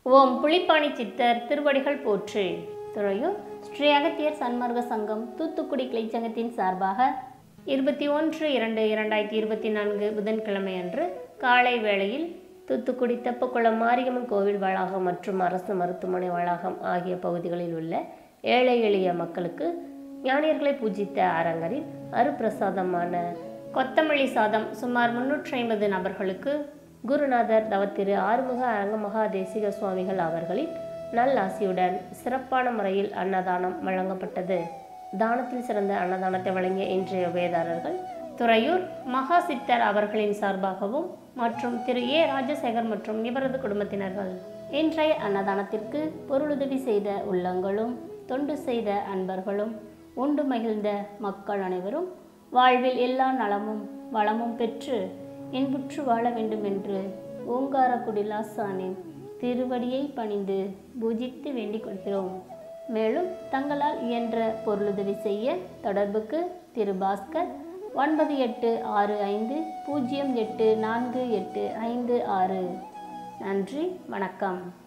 ஓம் புலிப்பாணி சித்தர் திருவடிகள் போற்றி துறையூர் ஸ்ரீ அகத்தியர் சன்மார்க்க சங்கம் தூத்துக்குடி கிளைச்சங்கத்தின் சார்பாக இருபத்தி ஒன்று இரண்டு இரண்டாயிரத்தி இருபத்தி நான்கு புதன்கிழமை அன்று காலை வேளையில் தூத்துக்குடி தெப்பக்குளம் மாரியம்மன் கோவில் வளாகம் மற்றும் அரசு மருத்துவமனை வளாகம் ஆகிய பகுதிகளில் உள்ள ஏழை எளிய மக்களுக்கு ஞானியர்களை பூஜித்த அரங்கரில் அருப்பிரசாதமான கொத்தமல்லி சாதம் சுமார் முன்னூற்றி ஐம்பது நபர்களுக்கு குருநாதர் தவத்திரு ஆறுமுக அரங்கமகா தேசிக சுவாமிகள் அவர்களின் நல்லாசியுடன் சிறப்பான முறையில் அன்னதானம் வழங்கப்பட்டது தானத்தில் சிறந்த அன்னதானத்தை வழங்கிய இன்றைய உபயதாரர்கள் துறையூர் மகா சித்தர் அவர்களின் சார்பாகவும் மற்றும் திரு ஏ ராஜசேகர் மற்றும் இவரது குடும்பத்தினர்கள் இன்றைய அன்னதானத்திற்கு பொருளுதவி செய்த உள்ளங்களும் தொண்டு செய்த அன்பர்களும் உண்டு மகிழ்ந்த மக்கள் அனைவரும் வாழ்வில் எல்லா நலமும் வளமும் பெற்று இன்புற்று வாழ வேண்டும் என்று ஓங்காரக்குடி லாசானின் திருவடியை பணிந்து பூஜித்து வேண்டிக் கொள்கிறோம் மேலும் தங்களால் இயன்ற பொருளுதவி செய்ய தொடர்புக்கு திரு பாஸ்கர் ஒன்பது எட்டு ஆறு ஐந்து பூஜ்ஜியம் எட்டு நான்கு எட்டு ஐந்து ஆறு நன்றி வணக்கம்